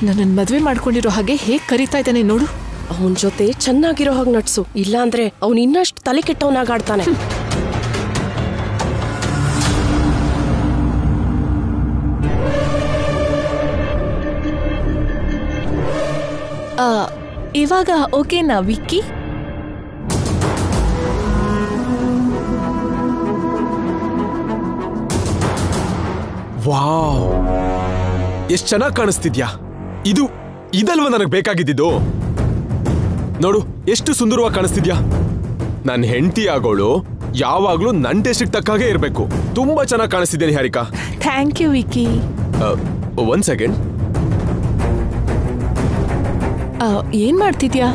ನನ್ನನ್ನು ಮದುವೆ ಮಾಡ್ಕೊಂಡಿರೋ ಹಾಗೆ ಹೇಗೆ ಕರಿತಾ ಇದ್ದಾನೆ ನೋಡು ಅವನ್ ಜೊತೆ ಚೆನ್ನಾಗಿರೋ ಹಾಗೆ ನಡ್ಸು ಇಲ್ಲಾಂದ್ರೆ ಅವ್ನ್ ಇನ್ನಷ್ಟು ತಲೆ ಕೆಟ್ಟವನಾಗ ಆಡ್ತಾನೆ ಆ, ಇವಾಗ ಓಕೆನಾ ವಿಕ್ಕಿ ವಾವ್ ಎಷ್ಟ್ ಚೆನ್ನಾಗಿ ಕಾಣಿಸ್ತಿದ್ಯಾ ಇದು ಇದಲ್ವಾ ನನಗೆ ಬೇಕಾಗಿದ್ದಿದ್ದು ನೋಡು ಎಷ್ಟು ಸುಂದರವಾಗಿ ಕಾಣಿಸ್ತಿದ್ಯಾ ನನ್ನ ಹೆಂಡತಿ ಆಗೋಳು ಯಾವಾಗ್ಲೂ ನನ್ನ ಟೇಸ್ಟಿಗೆ ತಕ್ಕ ಹಾಗೆ ಇರಬೇಕು ತುಂಬಾ ಚೆನ್ನಾಗಿ ಕಾಣಿಸ್ತಿದ್ದೇನೆ ಹಾರಿಕಾ ಥ್ಯಾಂಕ್ ಯು ವಿಕ್ಕಿ ಒಂದ್ ಸೆಕೆಂಡ್ ಆ, ಏನ್ ಮಾಡ್ತಿದ್ಯಾ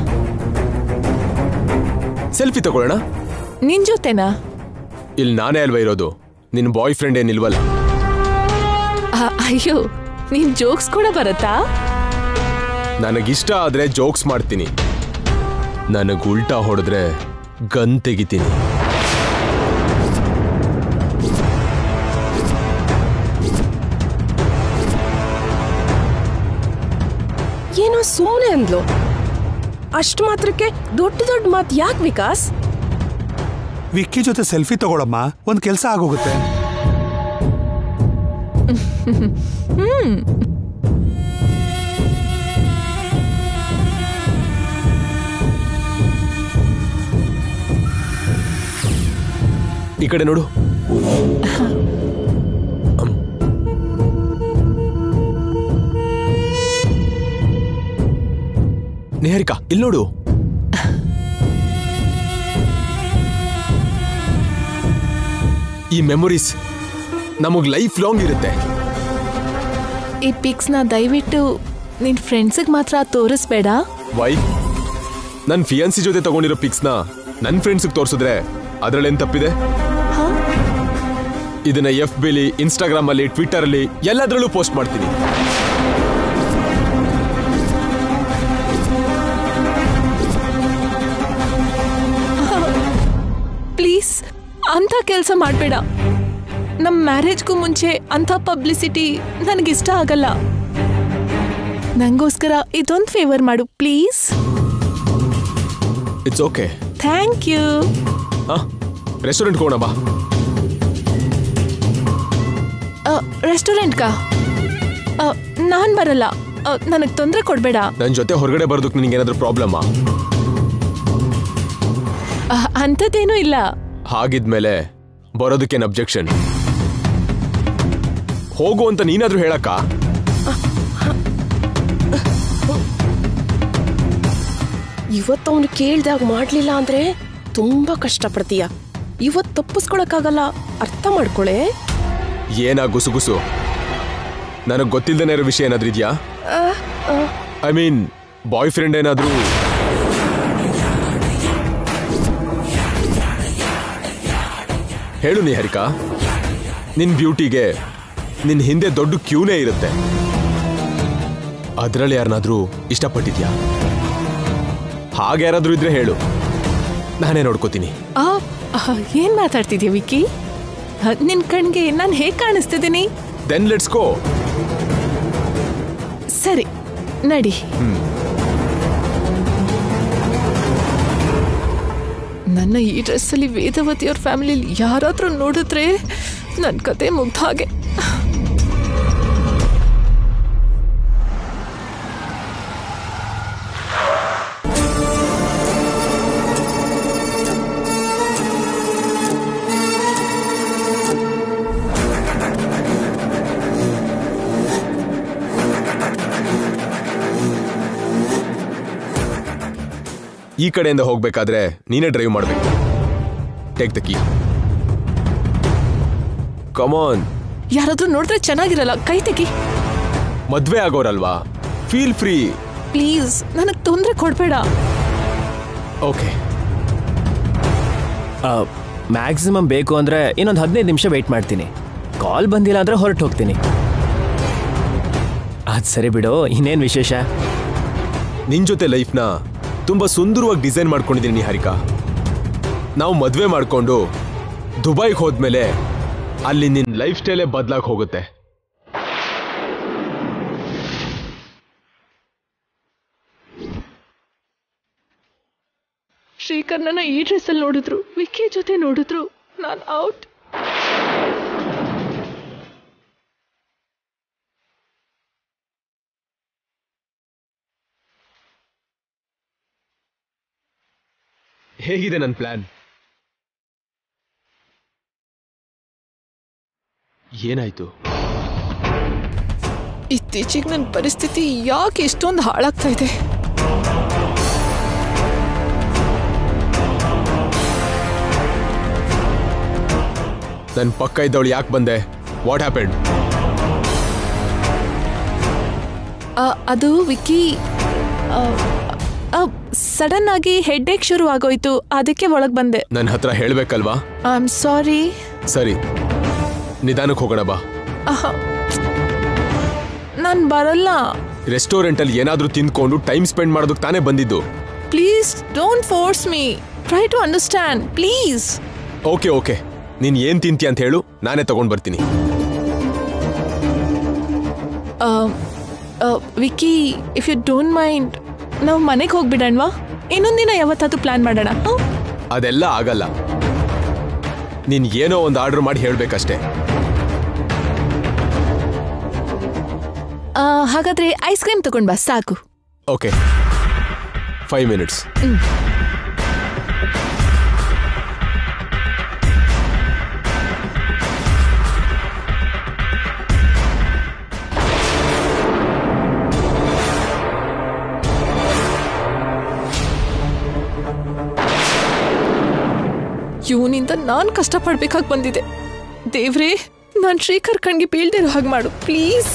ಸೆಲ್ಫಿ ತಗೊಳ್ಳೋಣ ನಿನ್ ಜೊತೆನಾ ಇಲ್ಲಿ ನಾನೇ ಅಲ್ವಾ ಇರೋದು ನಿನ್ನ ಬಾಯ್ ಫ್ರೆಂಡ್ ಏನಿಲ್ವಲ್ಲ ಆ, ಅಯ್ಯೋ ನಿನ್ ಜೋಕ್ಸ್ ಕೂಡ ಬರುತ್ತಾ ನನಗಿಷ್ಟ ಆದ್ರೆ ಜೋಕ್ಸ್ ಮಾಡ್ತೀನಿ ನನಗ್ ಉಲ್ಟಾ ಹೊಡೆದ್ರೆ ಗನ್ ತೆಗಿತೀನಿ ಏನೋ ಸುಮ್ಮನೆ ಅಂದ್ಲು ಅಷ್ಟು ಮಾತ್ರಕ್ಕೆ ದೊಡ್ಡ ದೊಡ್ಡ ಮಾತು ಯಾಕೆ ವಿಕಾಸ್ ವಿಕ್ಕಿ ಜೊತೆ ಸೆಲ್ಫಿ ತಗೊಳಮ್ಮ ಒಂದ್ ಕೆಲ್ಸ ಆಗೋಗುತ್ತೆ ಈ ಕಡೆ ನೋಡು ಅಮ್. ನಿಹಾರಿಕಾ ಇಲ್ಲಿ ನೋಡು ಈ ಮೆಮೊರೀಸ್ ನಮಗ್ ಲೈಫ್ ಲಾಂಗ್ ಇರುತ್ತೆ ಈ ಪಿಕ್ಸ್ನ ದಯವಿಟ್ಟು ನಿನ್ ಫ್ರೆಂಡ್ಸಿಗೆ ಮಾತ್ರ ತೋರಿಸ್ಬೇಡ ವೈ ನನ್ನ ಫಿಯಾನ್ಸಿ ಜೊತೆ ತಗೊಂಡಿರೋ ಪಿಕ್ಸ್ನ ನನ್ನ ಫ್ರೆಂಡ್ಸ್ಗೆ ತೋರಿಸಿದ್ರೆ ಅದ್ರಲ್ಲೇನ್ ತಪ್ಪಿದೆ ಹಾ ಇದನ್ನ ಎಫ್ ಬಿಲಿ ಇನ್ಸ್ಟಾಗ್ರಾಮ್ ಅಲ್ಲಿ ಟ್ವಿಟರ್ ಅಲ್ಲಿ ಎಲ್ಲದರಲ್ಲೂ ಪೋಸ್ಟ್ ಮಾಡ್ತೀನಿ ಪ್ಲೀಸ್ ಅಂಥ ಕೆಲಸ ಮಾಡಬೇಡ ನಮ್ಮ ಮ್ಯಾರೇಜ್ಗೂ ಮುಂಚೆ ಅಂಥ ಪಬ್ಲಿಸಿಟಿ ನನಗಿಷ್ಟ ಆಗಲ್ಲ ನಂಗೋಸ್ಕರ ಇದೊಂದು ಫೇವರ್ ಮಾಡು please it's okay thank you ಹಾ ರೆಸ್ಟೋರೆಂಟ್ ಹೋಗೋಣ ಬಾ ರೆಸ್ಟೋರೆಂಟ್ಗಾ ನಾನು ಬರಲ್ಲ ನನಗೆ ತೊಂದರೆ ಕೊಡಬೇಡ ನನ್ನ ಜೊತೆ ಹೊರಗಡೆ ಬರೋದಕ್ಕೆ ನಿನಗೆ ಏನಾದರೂ ಪ್ರಾಬ್ಲಮ್ಮಾ ಅಂಥದ್ದೇನೂ ಇಲ್ಲ ಹಾಗಿದ್ಮೇಲೆ ಬರೋದಕ್ಕೇನು ಅಬ್ಜೆಕ್ಷನ್ ಹೋಗು ಅಂತ ನೀನಾದ್ರೂ ಹೇಳಕ್ಕ ಇವತ್ತು ಅವನು ಕೇಳ್ದಾಗ ಮಾಡ್ಲಿಲ್ಲ ಅಂದ್ರೆ ತುಂಬಾ ಕಷ್ಟಪಡ್ತೀಯ ಇವತ್ತು ತಪ್ಪಿಸ್ಕೊಳಕ್ಕಾಗಲ್ಲ ಅರ್ಥ ಮಾಡ್ಕೊಳೆ ಏನಾ ಗುಸುಗುಸು ನನಗೆ ಗೊತ್ತಿಲ್ದೇನೆ ಇರೋ ವಿಷಯ ಏನಾದ್ರೂ ಇದೆಯಾ ಐ ಮೀನ್ ಬಾಯ್ ಫ್ರೆಂಡ್ ಏನಾದ್ರೂ ಹೇಳು ನಿಹಾರಿಕಾ ನಿನ್ ಬ್ಯೂಟಿಗೆ ನಿನ್ ಹಿಂದೆ ದೊಡ್ಡ ಕ್ಯೂನೇ ಇರುತ್ತೆ ಅದ್ರಲ್ಲಿ ಯಾರನ್ನಾದ್ರೂ ಇಷ್ಟಪಟ್ಟಿದ್ಯಾ ಹಾಗೆ ಯಾರಾದ್ರೂ ಇದ್ರೆ ಹೇಳು ನಾನೇ ನೋಡ್ಕೋತೀನಿ ಆ, ಆ, ಏನ್ ಮಾತಾಡ್ತಿದ್ಯಾ ವಿಕ್ಕಿ ಆ, ನಿನ್ ಕಣ್ಗೆ ನಾನು ಹೇಗೆ ಕಾಣಿಸ್ತಿದ್ದೀನಿ ದೆನ್ ಲೆಟ್ಸ್ ಗೋ ಸರಿ ನಡಿ ನನ್ನ ಈ ಡ್ರೆಸ್ಸಲ್ಲಿ ವೇದವತಿಯವ್ರ ಫ್ಯಾಮಿಲಿಲಿ ಯಾರಾದ್ರೂ ನೋಡಿದ್ರೆ ನನ್ನ ಕತೆ ಮುಗ್ದ ಹಾಗೆ ಈ ಕಡೆಯಿಂದ ಹೋಗ್ಬೇಕಾದ್ರೆ ನೀನೇ ಡ್ರೈವ್ ಮಾಡ್ಬೇಕು ಟೇಕ್ ದ ಕೀ ಕಮಾನ್ ಯಾರಾದ್ರೂ ನೋಡಿದ್ರೆ ಚೆನ್ನಾಗಿರಲ್ಲ ಕೈ ತೆಗಿ ಮದ್ವೆ ಆಗೋರಲ್ವಾ ಫೀಲ್ ಫ್ರೀ ಪ್ಲೀಸ್ ನನಗೆ ತೊಂದರೆ ಕೊಡಬೇಡ ಓಕೆ ಮ್ಯಾಕ್ಸಿಮಮ್ ಬೇಕು ಅಂದರೆ ಇನ್ನೊಂದು ಹದಿನೈದು ನಿಮಿಷ ವೆಯ್ಟ್ ಮಾಡ್ತೀನಿ ಕಾಲ್ ಬಂದಿಲ್ಲ ಅಂದರೆ ಹೊರಟು ಹೋಗ್ತೀನಿ ಅದು ಸರಿ ಬಿಡು ಇನ್ನೇನು ವಿಶೇಷ ನಿನ್ ಜೊತೆ ಲೈಫ್ನ ತುಂಬಾ ಸುಂದರವಾಗಿ ಡಿಸೈನ್ ಮಾಡ್ಕೊಂಡಿದ್ದೀನಿ ನಿಹಾರಿಕಾ ನಾವು ಮದ್ವೆ ಮಾಡ್ಕೊಂಡು ದುಬೈಗೆ ಹೋದ್ಮೇಲೆ ಅಲ್ಲಿ ನಿನ್ ಲೈಫ್ ಸ್ಟೈಲೇ ಬದಲಾಗಿ ಹೋಗುತ್ತೆ ಶ್ರೀಕರ್ಣನ ಈ ಡ್ರೆಸ್ಸಲ್ಲಿ ನೋಡಿದ್ರು ವಿಕ್ಕಿ ಜೊತೆ ನೋಡಿದ್ರು ನಾನು ಔಟ್ ಹೇಗಿದೆ ನನ್ನ ಪ್ಲಾನ್ ಏನಾಯ್ತು ಇತ್ತೀಚೆಗೆ ನನ್ನ ಪರಿಸ್ಥಿತಿ ಯಾಕೆ ಇಷ್ಟೊಂದು ಹಾಳಾಗ್ತಾ ಇದೆ ನನ್ನ ಪಕ್ಕ ಇದ್ದವಳು ಯಾಕೆ ಬಂದೆ ವಾಟ್ ಹ್ಯಾಪೆಂಡ್ ಆ, ಅದು ವಿಕ್ಕಿ ಸಡನ್ ಆಗಿ ಹೆಡ್ಏಕ್ ಶುರು ಆಗೋಯ್ತು ಅದಕ್ಕೆ ಒಳಗೆ ಬಂದೆ ನನ್ನ ಹತ್ರ ಹೇಳ್ಬೇಕಲ್ವಾ ಐ ಆಮ್ ಸಾರಿ ಸರಿ ನಿಧಾನಕ್ಕೆ ಹೋಗೋಣ ಬಾ ನಾನು ಬರಲ್ಲ ರೆಸ್ಟೋರೆಂಟಲ್ಲಿ ಏನಾದರೂ ತಿಂದ್ಕೊಂಡು ಟೈಮ್ ಸ್ಪೆಂಡ್ ಮಾಡೋದಕ್ಕೆ ತಾನೇ ಬಂದಿದ್ದು please don't force me try to understand please okay okay ನೀನು ಏನು ತಿಂತಿ ಅಂತ ಹೇಳು ನಾನೇ ತಗೊಂಡು ಬರ್ತೀನಿ Vicky if you don't mind ನಾವು ಮನೆಗೆ ಹೋಗ್ಬಿಡಣ್ವಾ ಇನ್ನೊಂದಿನ ಯಾವತ್ತಾದ್ರೂ ಪ್ಲಾನ್ ಮಾಡೋಣ ಹ? ಅದೆಲ್ಲ ಆಗಲ್ಲ ನೀನು ಏನೋ ಒಂದು ಆರ್ಡರ್ ಮಾಡಿ ಹೇಳಬೇಕಷ್ಟೇ ಆ, ಹಾಗಾದ್ರೆ ಐಸ್ ಕ್ರೀಮ್ ತಗೊಂಡ್ ಬಾ ಸಾಕು ಓಕೆ ಫೈವ್ ಮಿನಿಟ್ಸ್ ಇವನಿಂದ ನಾನು ಕಷ್ಟಪಡ್ಬೇಕಾಗಿ ಬಂದಿದೆ ದೇವ್ರೇ ನಾನು ಶ್ರೀಕರ್ ಕಣ್ಗೆ ಬೀಳ್ದಿರೋ ಹಾಗೆ ಮಾಡು ಪ್ಲೀಸ್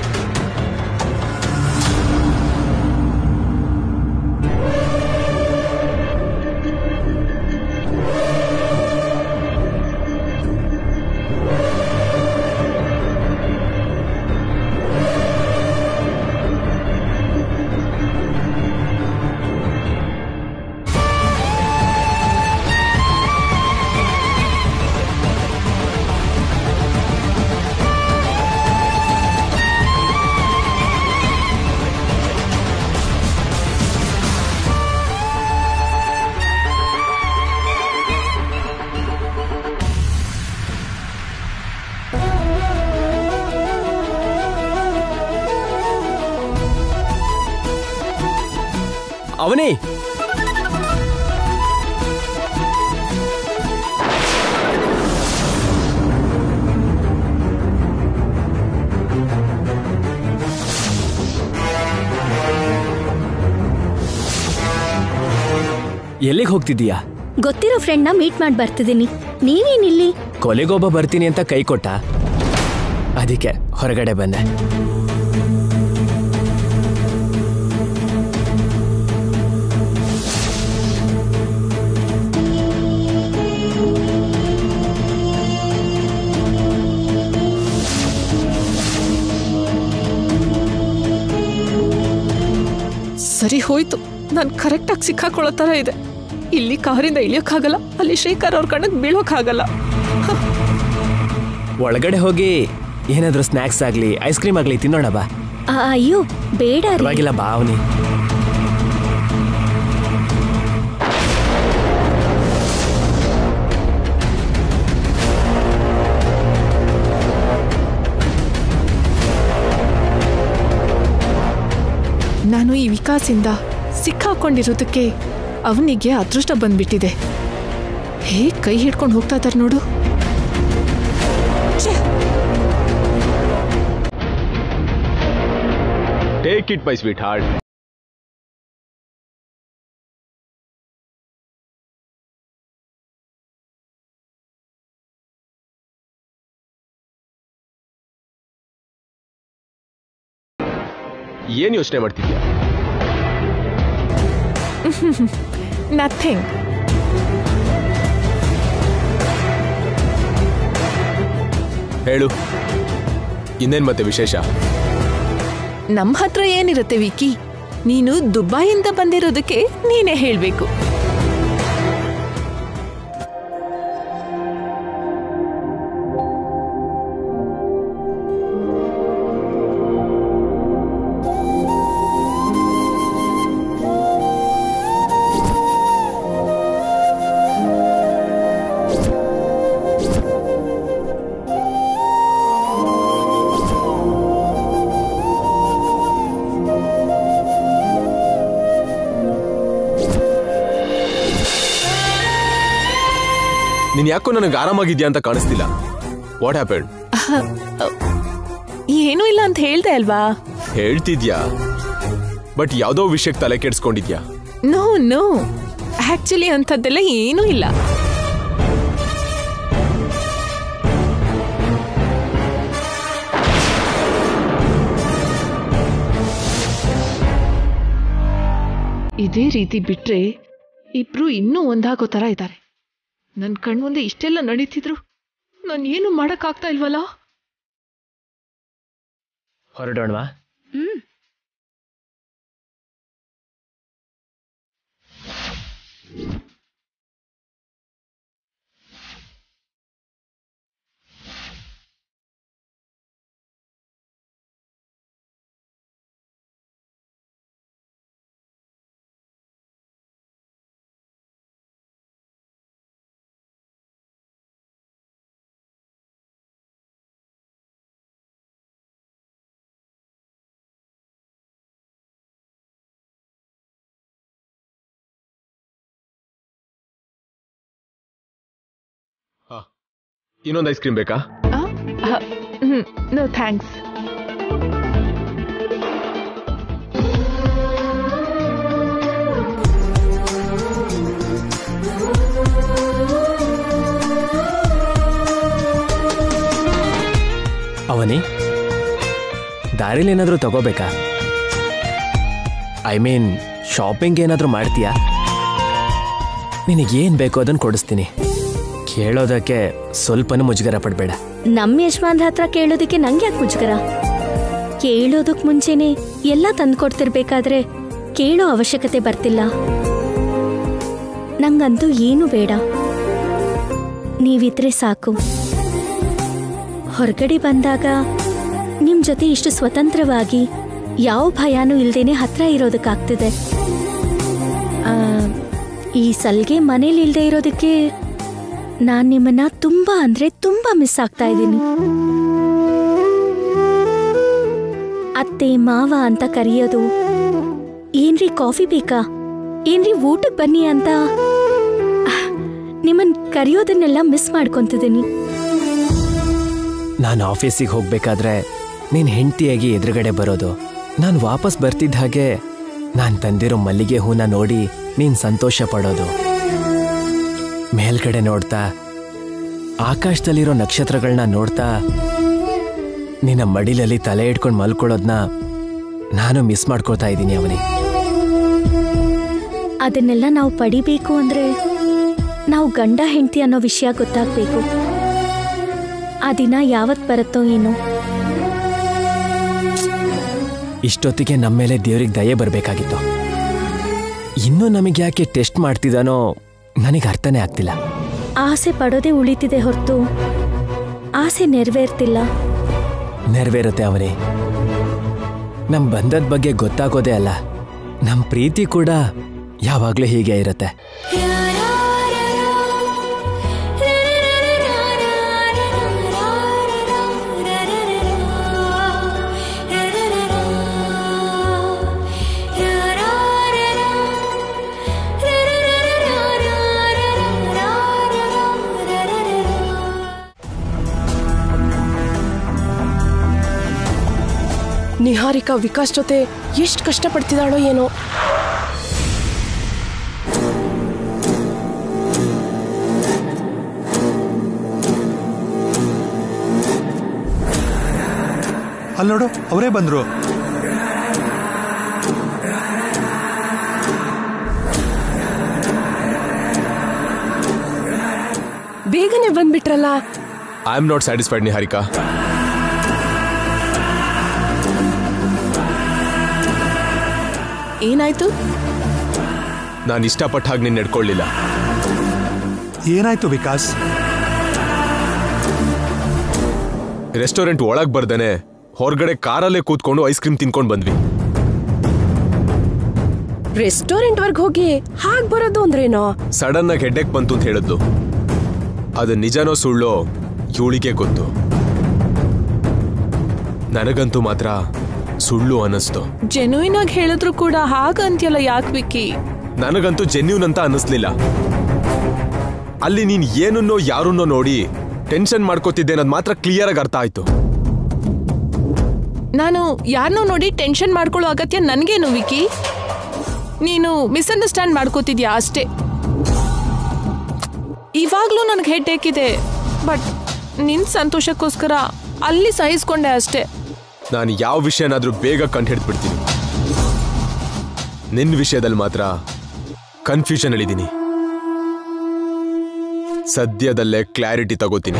ಅವನೇ ಎಲ್ಲಿಗೆ ಹೋಗ್ತಿದ್ದೀಯಾ ಗೊತ್ತಿರೋ ಫ್ರೆಂಡ್ನ ಮೀಟ್ ಮಾಡಿ ಬರ್ತಿದ್ದೀನಿ ನೀವೇನಿಲ್ಲಿ ಕೊಲೆಗೊಬ್ಬ ಬರ್ತೀನಿ ಅಂತ ಕೈ ಕೊಟ್ಟ ಅದಕ್ಕೆ ಹೊರಗಡೆ ಬಂದೆ ಸರಿ ಹೋಯ್ತು ನಾನು ಕರೆಕ್ಟಾಗಿ ಸಿಕ್ಕಾಕೊಳ್ಳೋ ಥರ ಇದೆ ಇಲ್ಲಿ ಕಾರಿಂದ ಇಳಿಯೋಕ್ಕಾಗಲ್ಲ ಅಲ್ಲಿ ಶ್ರೀಕರ್ ಅವ್ರ ಕಣ್ಣಿಗೆ ಬೀಳೋಕ್ಕಾಗಲ್ಲ ಒಳಗಡೆ ಹೋಗಿ ಏನಾದ್ರೂ ಸ್ನ್ಯಾಕ್ಸ್ ಆಗ್ಲಿ ಐಸ್ ಕ್ರೀಮ್ ಆಗ್ಲಿ ತಿನ್ನೋಣ ಬಾ ಆ, ಅಯ್ಯೋ ಬೇಡ ರೀ ಪರವಾಗಿಲ್ಲ ಬಾ ಅವನಿ ನಾನು ಈ ವಿಕಾಸಿಂದ ಸಿಕ್ಕಾಕೊಂಡಿರೋದಕ್ಕೆ ಅವನಿಗೆ ಅದೃಷ್ಟ ಬಂದ್ಬಿಟ್ಟಿದೆ ಹೇಗ್ ಕೈ ಹಿಡ್ಕೊಂಡು ಹೋಗ್ತಾ ಇದ್ದಾರೆ ನೋಡು ಛೆ! Take it my sweetheart ಏನ್ ಯೋಚನೆ ಮಾಡ್ತಿದ್ಯಾ ನಥಿಂಗ್ ಹೇಳು ಇನ್ನೇನ್ ಮತ್ತೆ ವಿಶೇಷ ನಮ್ಮ ಹತ್ರ ಏನಿರುತ್ತೆ ವಿಕಿ ನೀನು ದುಬೈಯಿಂದ ಬಂದಿರೋದಕ್ಕೆ ನೀನೇ ಹೇಳ್ಬೇಕು ನೀನ್ ಯಾಕೋ ನನಗೆ ಆರಾಮಾಗಿದ್ಯಾ ಅಂತ ಕಾಣಿಸ್ತಿಲ್ಲ ವಾಟ್ ಹ್ಯಾಪನ್ ಏನೂ ಇಲ್ಲ ಅಂತ ಹೇಳ್ದೆ ಅಲ್ವಾ ಹೇಳ್ತಿದ್ಯಾ ಬಟ್ ಯಾವ್ದೋ ವಿಷಯಕ್ಕೆ ತಲೆ ಕೆಡ್ಸ್ಕೊಂಡಿದ್ಯಾ ನೋ ನೋ ಆಕ್ಚುಲಿ ಅಂಥದ್ದೆಲ್ಲ ಏನೂ ಇಲ್ಲ ಇದೇ ರೀತಿ ಬಿಟ್ರೆ ಇಬ್ರು ಇನ್ನೂ ಒಂದಾಗೋ ತರ ಇದ್ದಾರೆ ನನ್ನ ಕಣ್ಮುಂದೆ ಇಷ್ಟೆಲ್ಲ ನಡೀತಿದ್ರು ನಾನು ಏನು ಮಾಡಕ್ಕಾಗ್ತಾ ಇಲ್ವಲ್ಲ ಹೊರಡೋಣವಾ ಇನ್ನೊಂದು ಐಸ್ ಕ್ರೀಮ್ ಬೇಕಾ ನೋ ಥ್ಯಾಂಕ್ಸ್ ಅವನಿ ದಾರಿಲಿ ಏನಾದರೂ ತಗೋಬೇಕಾ ಐ ಮೀನ್ ಶಾಪಿಂಗ್ ಏನಾದರೂ ಮಾಡ್ತೀಯಾ ನಿನಗೇನು ಬೇಕೋ ಅದನ್ನು ಕೊಡಿಸ್ತೀನಿ ಕೇಳೋದಕ್ಕೆ ಸ್ವಲ್ಪನೂ ಮುಜುಗರ ಪಡಬೇಡ ನಮ್ಮ ಯಜಮಾನ್ರ ಹತ್ರ ಕೇಳೋದಕ್ಕೆ ನಂಗೆ ಯಾಕೆ ಮುಜುಗರ ಕೇಳೋದಕ್ ಮುಂಚೆನೆ ಎಲ್ಲ ತಂದ್ಕೊಡ್ತಿರ್ಬೇಕಾದ್ರೆ ಕೇಳೋ ಅವಶ್ಯಕತೆ ಬರ್ತಿಲ್ಲ ನಂಗಂತೂ ಏನು ಬೇಡ ನೀವಿದ್ರೆ ಸಾಕು ಹೊರಗಡೆ ಬಂದಾಗ ನಿಮ್ ಜೊತೆ ಇಷ್ಟು ಸ್ವತಂತ್ರವಾಗಿ ಯಾವ ಭಯಾನೂ ಇಲ್ದೇನೆ ಹತ್ರ ಇರೋದಕ್ಕಾಗ್ತಿದೆ ಆ, ಈ ಸಲ್ಗೆ ಮನೇಲಿ ಇಲ್ದೇ ಇರೋದಕ್ಕೆ ನಾನ್ ನಿಮ್ಮನ್ನ ತುಂಬಾ ಅಂದ್ರೆ ತುಂಬಾ ಮಿಸ್ ಆಗ್ತಾ ಇದ್ದೀನಿ ಅತ್ತೆ ಮಾವ ಅಂತ ಕರೆಯೋದು ಏನ್ರಿ ಕಾಫಿ ಬೇಕಾ ಏನ್ರಿ ಊಟಕ್ಕೆ ಬನ್ನಿ ಅಂತ ಆಹ್, ನಿಮ್ಮನ್ ಕರೆಯೋದನ್ನೆಲ್ಲ ಮಿಸ್ ಮಾಡ್ಕೊಂತಿದ್ದೀನಿ ನಾನು ಆಫೀಸಿಗೆ ಹೋಗ್ಬೇಕಾದ್ರೆ ನೀನು ಹೆಂಡತಿಯಾಗಿ ಎದುರುಗಡೆ ಬರೋದು ನಾನು ವಾಪಸ್ ಬರ್ತಿದ್ದ ಹಾಗೆ ನಾನು ತಂದಿರೋ ಮಲ್ಲಿಗೆ ಹೂನ ನೋಡಿ ನೀನು ಸಂತೋಷ ಪಡೋದು ಮೇಲ್ಗಡೆ ನೋಡ್ತಾ ಆಕಾಶದಲ್ಲಿರೋ ನಕ್ಷತ್ರಗಳನ್ನ ನೋಡ್ತಾ ನಿನ್ನ ಮಡಿಲಲ್ಲಿ ತಲೆ ಇಟ್ಕೊಂಡು ಮಲ್ಕೊಳ್ಳೋದನ್ನ ನಾನು ಮಿಸ್ ಮಾಡ್ಕೊಳ್ತಾ ಇದ್ದೀನಿ ಅವನಿ ಅದನ್ನೆಲ್ಲ ನಾವು ಪಡಿಬೇಕು ಅಂದ್ರೆ ನಾವು ಗಂಡ ಹೆಂಡತಿ ಅನ್ನೋ ವಿಷಯ ಗೊತ್ತಾಗ್ಬೇಕು ಆ ದಿನ ಯಾವತ್ ಬರುತ್ತೋ ಏನೋ ಇಷ್ಟೊತ್ತಿಗೆ ನಮ್ಮ ಮೇಲೆ ದೇವ್ರಿಗೆ ದಯೆ ಬರಬೇಕಾಗಿತ್ತು ಇನ್ನೂ ನಮಗೆ ಯಾಕೆ ಟೆಸ್ಟ್ ಮಾಡ್ತಿದ್ದಾನೋ ನನಗೆ ಅರ್ಥನೇ ಆಗ್ತಿಲ್ಲ ಆಸೆ ಪಡೋದೇ ಉಳಿತಿದೆ ಹೊರತು ಆಸೆ ನೆರವೇರ್ತಿಲ್ಲ ನೆರವೇರುತ್ತೆ ಅವನೇ ನಮ್ ಬಂಧದ ಬಗ್ಗೆ ಗೊತ್ತಾಗೋದೇ ಅಲ್ಲ ನಮ್ ಪ್ರೀತಿ ಕೂಡ ಯಾವಾಗ್ಲೂ ಹೀಗೆ ಇರುತ್ತೆ ನಿಹಾರಿಕಾ ವಿಕಾಸ್ ಜೊತೆ ಎಷ್ಟು ಕಷ್ಟಪಡ್ತಿದ್ದಾಳೋ ಏನೋ ಅಲ್ಲಿ ನೋಡು ಅವರೇ ಬಂದ್ರು ಬೇಗನೆ ಬಂದ್ಬಿಟ್ರಲ್ಲ I am not satisfied Niharika ಏನಾಯ್ತು ನಾನು ಇಷ್ಟಪಟ್ಟ ಹಾಗೆ ನೀನು ನಡ್ಕೊಳ್ಳಿಲ್ಲ ಏನಾಯ್ತು ವಿಕಾಸ್ ರೆಸ್ಟೋರೆಂಟ್ ಒಳಗ್ ಬರ್ದೇನೆ ಹೊರಗಡೆ ಕಾರಲ್ಲೇ ಕೂತ್ಕೊಂಡು ಐಸ್ ಕ್ರೀಮ್ ತಿನ್ಕೊಂಡು ಬಂದ್ವಿ ರೆಸ್ಟೋರೆಂಟ್ ವರ್ಗ್ ಹೋಗಿ ಹಾಗ್ ಬರೋದು ಅಂದ್ರೇನೋ ಸಡನ್ ಆಗಿ ಹೆಡ್ಡೇಕ್ ಬಂತು ಅಂತ ಹೇಳಿದ್ಲು ಅದು ನಿಜನೋ ಸುಳ್ಳೋ ಇವಳಿಗೆ ಗೊತ್ತು ನನಗಂತೂ ಮಾತ್ರ ಸುಳ್ಳು ಅನ್ನಿಸ್ತು ಜೆನ್ಯೂನ್ ಆಗಿ ಹೇಳಿದ್ರು ಕೂಡ ಹಾಗಂತ್ಯಲ್ಲ ಯಾಕೆ ವಿಕ್ಕಿ ನನಗಂತೂ ಜೆನ್ಯೂನ್ ಅಂತ ಅನ್ನಿಸ್ಲಿಲ್ಲ ಅಲ್ಲಿ ನೀನ್ ಏನನ್ನೋ ಯಾರನ್ನೋ ನೋಡಿ ಟೆನ್ಷನ್ ಮಾಡ್ಕೋತಿದ್ದೆ ಅನ್ನೋದು ಮಾತ್ರ ಕ್ಲಿಯರ್ ಆಗಿ ಅರ್ಥ ಆಯ್ತು ನಾನು ಯಾರನ್ನೋ ನೋಡಿ ಟೆನ್ಷನ್ ಮಾಡ್ಕೊಳ್ಳೋ ಅಗತ್ಯ ನನಗೇನು ವಿಕಿ ನೀನು ಮಿಸ್ಅಂಡರ್ಸ್ಟ್ಯಾಂಡ್ ಮಾಡ್ಕೋತಿದ್ಯಾ ಅಷ್ಟೇ ಇವಾಗ್ಲೂ ನನಗೆ ಹೆಡ್ ಏಕಿದೆ ಬಟ್ ನಿನ್ ಸಂತೋಷಕ್ಕೋಸ್ಕರ ಅಲ್ಲಿ ಸಹಿಸ್ಕೊಂಡೆ ಅಷ್ಟೇ ನಾನು ಯಾವ ವಿಷಯನಾದ್ರೂ ಬೇಗ ಕಂಡು ಹಿಡಿದ್ಬಿಡ್ತೀನಿ ನಿನ್ನ ವಿಷಯದಲ್ಲಿ ಮಾತ್ರ ಕನ್ಫ್ಯೂಷನ್ ಅಲ್ಲಿದ್ದೀನಿ ಸದ್ಯದಲ್ಲೇ ಕ್ಲಾರಿಟಿ ತಗೋತೀನಿ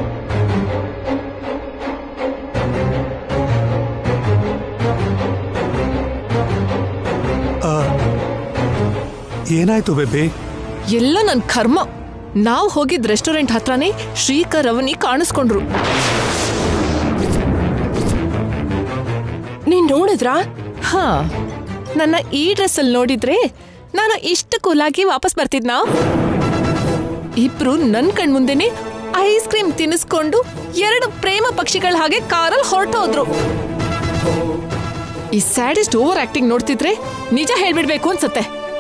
ಆ, ಏನಾಯ್ತು ಬೇಬಿ ಎಲ್ಲ ನನ್ನ ಕರ್ಮ ನಾವು ಹೋಗಿದ್ ರೆಸ್ಟೋರೆಂಟ್ ಹತ್ರನೇ ಶ್ರೀಕರ್ ಅವನಿ ಕಾಣಿಸ್ಕೊಂಡ್ರು ನೀನ್ ನೋಡಿದ್ರಾ ಹಾ ನನ್ನ ಈ ಡ್ರೆಸ್ ಅಲ್ಲಿ ನೋಡಿದ್ರೆ ನಾನು ಇಷ್ಟು ಕೂಲಾಗಿ ವಾಪಸ್ ಬರ್ತಿದ್ನಾ ಇಬ್ರು ನನ್ ಕಣ್ ಮುಂದೆನೆ ಐಸ್ ಕ್ರೀಮ್ ತಿನ್ನಿಸ್ಕೊಂಡು ಎರಡು ಪ್ರೇಮ ಪಕ್ಷಿಗಳ ಹಾಗೆ ಕಾರಲ್ಲಿ ಹೊರಟೋದ್ರು ಈ ಸ್ಯಾಡಿಸ್ಟ್ ಓವರ್ ಆಕ್ಟಿಂಗ್ ನೋಡ್ತಿದ್ರೆ ನಿಜ ಹೇಳ್ಬಿಡ್ಬೇಕು ಅನ್ಸತ್ತೆ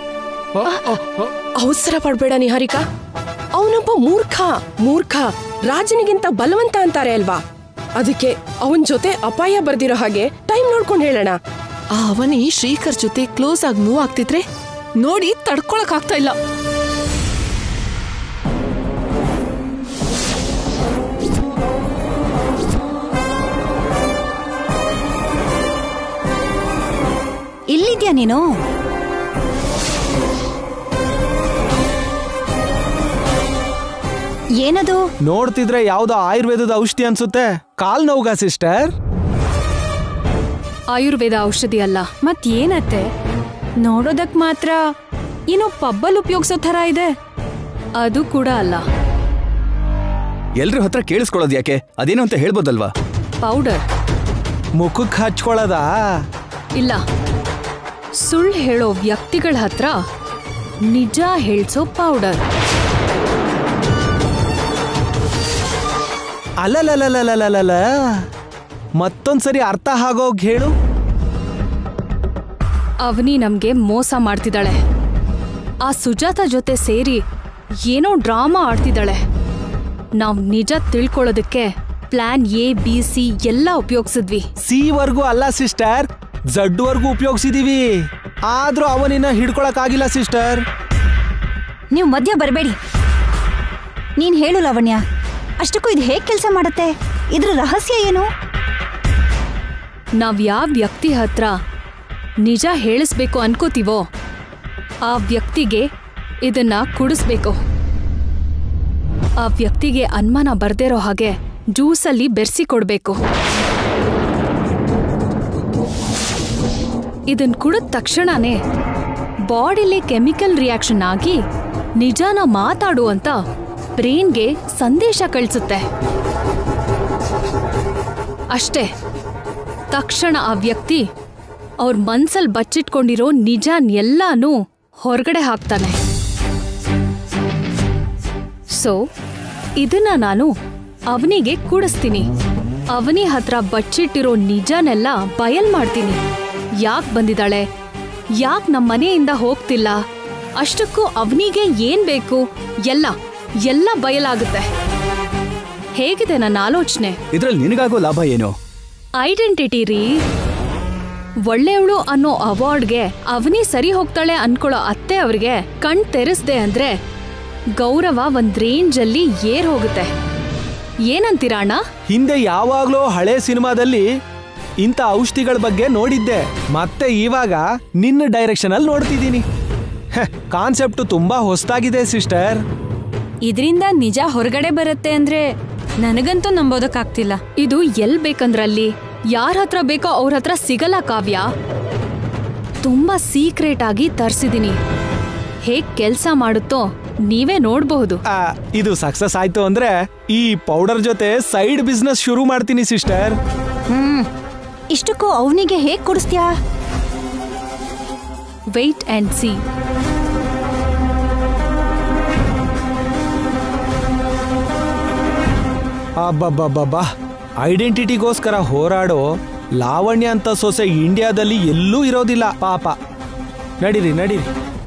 ಅವಸರ ಪಡ್ಬೇಡ ನಿಹಾರಿಕಾ ಅವನೊಬ್ಬ ಮೂರ್ಖ ಮೂರ್ಖ ರಾಜನಿಗಿಂತ ಬಲವಂತ ಅಂತಾರೆ ಅಲ್ವಾ ಅದಕ್ಕೆ ಅವನ್ ಜೊತೆ ಅಪಾಯ ಬರ್ದಿರೋ ಹಾಗೆ ಟೈಮ್ ನೋಡ್ಕೊಂಡು ಹೇಳೋಣ ಆ ಅವನಿ ಶ್ರೀಕರ್ ಜೊತೆ ಕ್ಲೋಸ್ ಆಗಿ ಮೂವ್ ಆಗ್ತಿದ್ರೆ ನೋಡಿ ತಡ್ಕೊಳಕ್ ಆಗ್ತಾ ಇಲ್ಲ ಇಲ್ಲಿದ್ಯಾ ನೀನು ಏನದು ನೋಡ್ತಿದ್ರೆ ಯಾವ್ದೋ ಆಯುರ್ವೇದದ ಔಷಧಿ ಅನ್ಸುತ್ತೆ ಕಾಲ್ ನೋವುಗ ಸಿಸ್ಟರ್ ಆಯುರ್ವೇದ ಔಷಧಿ ಅಲ್ಲ ಮತ್ತೇನತ್ತೆ ನೋಡೋದಕ್ ಮಾತ್ರ ಏನೋ ಪಬ್ಬಲ್ ಉಪಯೋಗಿಸೋ ಥರ ಇದೆ ಅದು ಕೂಡ ಅಲ್ಲ ಎಲ್ರ ಹತ್ರ ಕೇಳಿಸ್ಕೊಳ್ಳೋದು ಯಾಕೆ ಅದೇನು ಅಂತ ಹೇಳ್ಬೋದಲ್ವಾ ಪೌಡರ್ ಮುಖಕ್ಕೆ ಹಚ್ಕೊಳ್ಳೋದಾ ಇಲ್ಲ ಸುಳ್ಳು ಹೇಳೋ ವ್ಯಕ್ತಿಗಳ ಹತ್ರ ನಿಜ ಹೇಳ್ಸೋ ಪೌಡರ್ ಅಲ್ಲಲಲಲಲಲಲ ಮತ್ತೊಂದ್ಸರಿ ಅರ್ಥ ಆಗೋಗ್ ಹೇಳು ಅವನಿ ನಮ್ಗೆ ಮೋಸ ಮಾಡ್ತಿದ್ದಾಳೆ ಆ ಸುಜಾತ ಜೊತೆ ಸೇರಿ ಏನೋ ಡ್ರಾಮಾ ಆಡ್ತಿದ್ದಾಳೆ ನಾವ್ ನಿಜ ತಿಳ್ಕೊಳ್ಳೋದಕ್ಕೆ ಪ್ಲಾನ್ ಎ ಬಿ ಸಿ ಎಲ್ಲ ಉಪಯೋಗಿಸಿದ್ವಿ ಸಿ ವರ್ಗೂ ಅಲ್ಲ ಸಿಸ್ಟರ್ ಝಡ್ ವರ್ಗೂ ಉಪಯೋಗಿಸಿದೀವಿ ಆದ್ರೂ ಅವನಿನ್ನ ಹಿಡ್ಕೊಳಕ್ ಆಗಿಲ್ಲ ಸಿಸ್ಟರ್ ನೀವು ಮಧ್ಯ ಬರಬೇಡಿ ನೀನ್ ಹೇಳು ಲಾವಣ್ಯ ಅಷ್ಟಕ್ಕೂ ಇದು ಹೇಗ್ ಕೆಲಸ ಮಾಡುತ್ತೆ ಇದ್ರ ರಹಸ್ಯ ಏನು ನಾವ್ ಯಾವ ವ್ಯಕ್ತಿ ಹತ್ರ ನಿಜ ಹೇಳಿಸ್ಬೇಕು ಅನ್ಕೋತೀವೋ ಆ ವ್ಯಕ್ತಿಗೆ ಇದನ್ನ ಕುಡಿಸ್ಬೇಕು ಆ ವ್ಯಕ್ತಿಗೆ ಅನುಮಾನ ಬರ್ದಿರೋ ಹಾಗೆ ಜ್ಯೂಸಲ್ಲಿ ಬೆರೆಸಿ ಕೊಡ್ಬೇಕು ಇದನ್ ಕುಡಿದ ತಕ್ಷಣನೇ ಬಾಡಿಲಿ ಕೆಮಿಕಲ್ ರಿಯಾಕ್ಷನ್ ಆಗಿ ನಿಜಾನ ಮಾತಾಡು ಅಂತ ಬ್ರೈನ್ಗೆ ಸಂದೇಶ ಕಳಿಸುತ್ತೆ ಅಷ್ಟೇ ತಕ್ಷಣ ಆ ವ್ಯಕ್ತಿ ಅವ್ರ ಮನ್ಸಲ್ ಬಚ್ಚಿಟ್ಕೊಂಡಿರೋ ನಿಜಾನ್ ಎಲ್ಲಾನು ಹೊರಗಡೆ ಹಾಕ್ತಾನೆ ಸೊ ಇದನ್ನ ನಾನು ಅವನಿಗೆ ಕೂಡಿಸ್ತೀನಿ ಅವನಿ ಹತ್ರ ಬಚ್ಚಿಟ್ಟಿರೋ ನಿಜನೆಲ್ಲ ಬಯಲ್ ಮಾಡ್ತೀನಿ ಯಾಕ್ ಬಂದಿದ್ದಾಳೆ ಯಾಕ್ ನಮ್ಮ ಮನೆಯಿಂದ ಹೋಗ್ತಿಲ್ಲ ಅಷ್ಟಕ್ಕೂ ಅವನಿಗೆ ಏನ್ ಬೇಕು ಎಲ್ಲ ಎಲ್ಲ ಬಯಲಾಗುತ್ತೆ ಹೇಗಿದೆ ನನ್ನ ಆಲೋಚನೆ ಇದ್ರಲ್ಲಿ ನಿನಗಾಗೋ ಲಾಭ ಏನು ಐಡೆಂಟಿಟಿ ರೀ ಒಳ್ಳೆಯವಳು ಅನ್ನೋ ಅವಾರ್ಡ್ಗೆ ಅವನಿ ಸರಿ ಹೋಗ್ತಾಳೆ ಅನ್ಕೊಳ್ಳೋ ಅತ್ತೆ ಅವ್ರಿಗೆ ಕಣ್ ತೆರೆಸ್ದೆ ಅಂದ್ರೆ ಗೌರವ ಒಂದ್ ರೇಂಜ್ ಅಲ್ಲಿ ಏರ್ ಹೋಗುತ್ತೆ ಏನಂತೀರಾ ಅಣ್ಣ ಹಿಂದೆ ಯಾವಾಗ್ಲೋ ಹಳೆ ಸಿನಿಮಾದಲ್ಲಿ ಇಂಥ ಔಷಧಿಗಳ ಬಗ್ಗೆ ನೋಡಿದ್ದೆ ಮತ್ತೆ ಇವಾಗ ನಿನ್ನ ಡೈರೆಕ್ಷನ್ ಅಲ್ಲಿ ನೋಡ್ತಿದ್ದೀನಿ ಕಾನ್ಸೆಪ್ಟ್ ತುಂಬಾ ಹೊಸದಾಗಿದೆ ಸಿಸ್ಟರ್ ಇದರಿಂದ ನಿಜ ಹೊರಗಡೆ ಬರುತ್ತೆ ಅಂದ್ರೆ ನನಗಂತೂ ನಂಬೋದಕ್ಕಾಗ್ತಿಲ್ಲ ಇದು ಎಲ್ ಬೇಕಂದ್ರಲ್ಲಿ ಯಾರ ಹತ್ರ ಬೇಕೋ ಅವ್ರ ಹತ್ರ ಸಿಗಲ್ಲ ಕಾವ್ಯ ತುಂಬಾ ಸೀಕ್ರೆಟ್ ಆಗಿ ತರ್ಸಿದೀನಿ ಹೇಗ್ ಕೆಲ್ಸ ಮಾಡುತ್ತೋ ನೀವೇ ನೋಡ್ಬಹುದು ಆ, ಇದು ಸಕ್ಸಸ್ ಆಯ್ತು ಅಂದ್ರೆ ಈ ಪೌಡರ್ ಜೊತೆ ಸೈಡ್ ಬಿಸ್ನೆಸ್ ಶುರು ಮಾಡ್ತೀನಿ ಸಿಸ್ಟರ್ ಹ್ಮ್ ಇಷ್ಟಕ್ಕೂ ಅವನಿಗೆ ಹೇಗ್ ಕೊಡಿಸ್ತ್ಯಾ ವೆಯ್ಟ್ ಅಂಡ್ ಸಿ ಅಬ್ಬಬ್ಬಬ್ಬಬ್ಬಾ ಐಡೆಂಟಿಟಿಗೋಸ್ಕರ ಹೋರಾಡೋ ಲಾವಣ್ಯ ಅಂತ ಸೊಸೆ ಇಂಡಿಯಾದಲ್ಲಿ ಎಲ್ಲೂ ಇರೋದಿಲ್ಲ ಪಾಪ ನಡೀರಿ ನಡೀರಿ